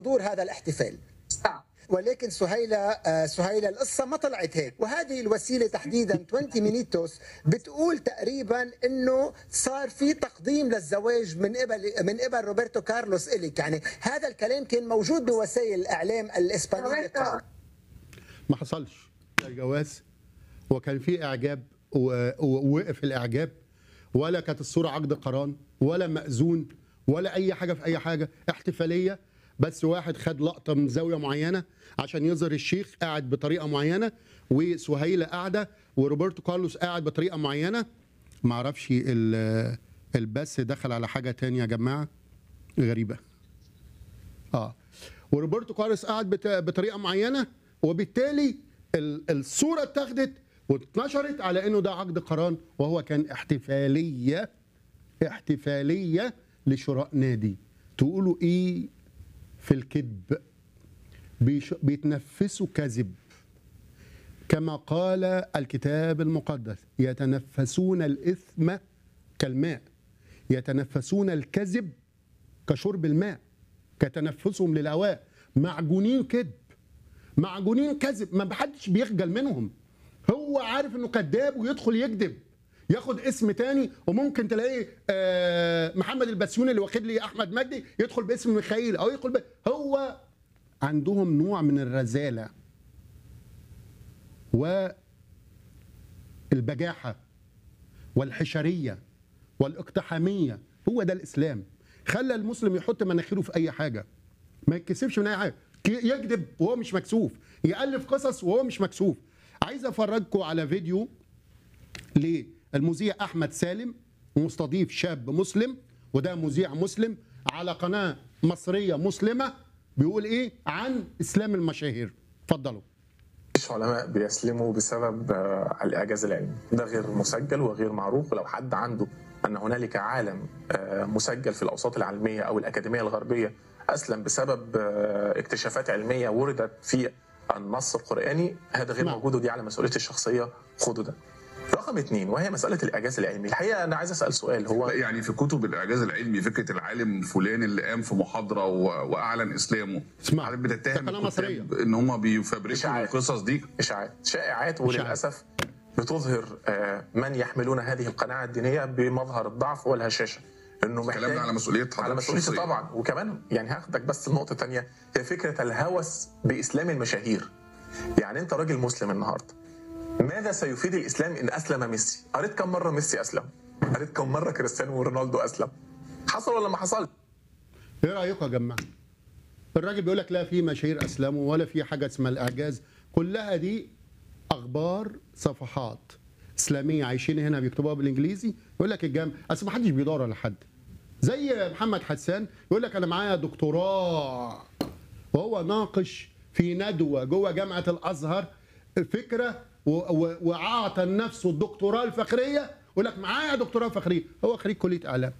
حضور هذا الاحتفال نعم ولكن سهيلة آه، سهيلة القصة ما طلعت هيك وهذه الوسيلة تحديدا 20 مينيتوس بتقول تقريبا انه صار في تقديم للزواج من قبل من قبل روبرتو كارلوس إليك يعني هذا الكلام كان موجود بوسائل الاعلام الاسبانية قبل. ما حصلش الجواز وكان في اعجاب و- ووقف الاعجاب ولا كانت الصوره عقد قران ولا مأذون ولا اي حاجه في اي حاجه احتفاليه بس واحد خد لقطه من زاويه معينه عشان يظهر الشيخ قاعد بطريقه معينه وسهيله قاعده وروبرتو كارلوس قاعد بطريقه معينه ما اعرفش ال- البث دخل على حاجه تانية يا جماعه غريبه اه وروبرتو كارلوس قعد بت- بطريقه معينه وبالتالي ال- الصوره اتاخدت واتنشرت على انه ده عقد قران وهو كان احتفاليه احتفاليه لشراء نادي تقولوا ايه في الكذب بيش- بيتنفسوا كذب كما قال الكتاب المقدس يتنفسون الاثم كالماء يتنفسون الكذب كشرب الماء كتنفسهم للهواء معجونين كذب معجونين كذب ما حدش بيخجل منهم هو عارف انه كذاب ويدخل يكذب ياخد اسم تاني وممكن تلاقيه آه، محمد البسيوني اللي واخد لي احمد مجدي يدخل باسم ميخائيل او يدخل ب... هو عندهم نوع من الرذاله والبجاحه والحشريه والاقتحاميه هو ده الاسلام خلى المسلم يحط مناخيره في اي حاجه ما يتكسفش من اي حاجه ك- يكذب وهو مش مكسوف يالف قصص وهو مش مكسوف عايز افرجكم على فيديو للمذيع احمد سالم مستضيف شاب مسلم وده مذيع مسلم على قناه مصريه مسلمه بيقول ايه عن اسلام المشاهير اتفضلوا مفيش علماء بيسلموا بسبب آه، الاعجاز العلمي ده غير مسجل وغير معروف ولو حد عنده ان هنالك عالم آه، مسجل في الاوساط العلميه او الاكاديميه الغربيه اسلم بسبب آه، اكتشافات علميه وردت في النص القراني هذا غير نعم. موجود ودي على مسؤوليتي الشخصيه خدوا ده رقم اثنين وهي مساله الاعجاز العلمي الحقيقه انا عايز اسال سؤال هو يعني في كتب الاعجاز العلمي فكره العالم الفلاني اللي قام في محاضره و- واعلن اسلامه اسمع، عارف بتتهم ده قناة مصرية. الكتاب ان هم بيفبركوا إشاعات. القصص دي اشاعات شائعات وللاسف بتظهر آه، من يحملون هذه القناعه الدينيه بمظهر الضعف والهشاشه انه الكلام محتاج ده على مسؤوليه حضرتك على مسؤوليتي الشخصية. طبعا وكمان يعني هاخدك بس النقطه تانية هي فكره الهوس باسلام المشاهير يعني انت راجل مسلم النهارده ماذا سيفيد الاسلام ان اسلم ميسي قريت كم مره ميسي اسلم قريت كم مره كريستيانو رونالدو اسلم حصل ولا ما حصل ايه رايكم يا جماعه الراجل بيقول لك لا في مشاهير اسلموا ولا في حاجه اسمها الاعجاز كلها دي اخبار صفحات اسلاميه عايشين هنا بيكتبوها بالانجليزي يقول لك الجامع اصل ما حدش بيدور على حد زي محمد حسان يقول لك انا معايا دكتوراه وهو ناقش في ندوه جوه جامعه الازهر فكره و- و- واعطى لنفسه الدكتوراه الفخريه يقول لك معايا دكتوراه فخريه هو خريج كليه اعلام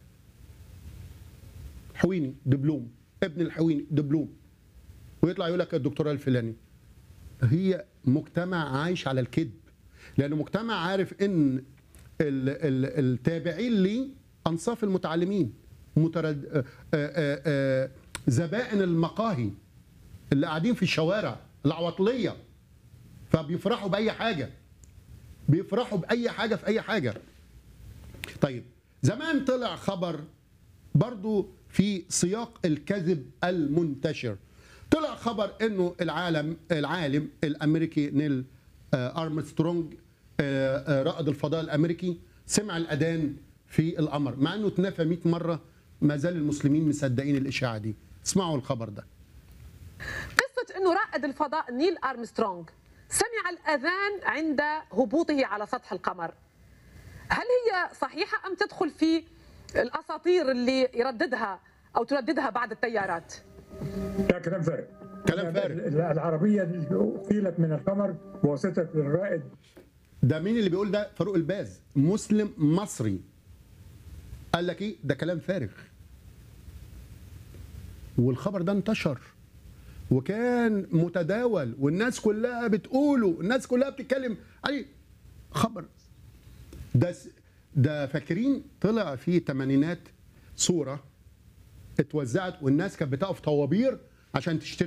حويني دبلوم ابن الحويني دبلوم ويطلع يقول لك الدكتوراه الفلاني هي مجتمع عايش على الكذب لانه مجتمع عارف ان ال- ال- التابعين ليه انصاف المتعلمين مترد آه، آه، آه، زبائن المقاهي اللي قاعدين في الشوارع العواطليه فبيفرحوا باي حاجه بيفرحوا باي حاجه في اي حاجه طيب زمان طلع خبر برضو في سياق الكذب المنتشر طلع خبر انه العالم العالم الامريكي نيل آه، ارمسترونج آه، آه، رائد الفضاء الامريكي سمع الاذان في القمر مع انه اتنفى 100 مره ما زال المسلمين مصدقين الاشاعه دي اسمعوا الخبر ده قصة أنه رائد الفضاء نيل أرمسترونغ سمع الأذان عند هبوطه على سطح القمر هل هي صحيحة أم تدخل في الأساطير اللي يرددها أو ترددها بعض التيارات لا كلام فارغ كلام فارغ. العربية قيلت من القمر بواسطة الرائد ده مين اللي بيقول ده فاروق الباز مسلم مصري قال لك ايه ده كلام فارغ والخبر ده انتشر وكان متداول والناس كلها بتقوله الناس كلها بتتكلم عليه خبر ده س- ده فاكرين طلع في الثمانينات صوره اتوزعت والناس كانت بتقف طوابير عشان تشتري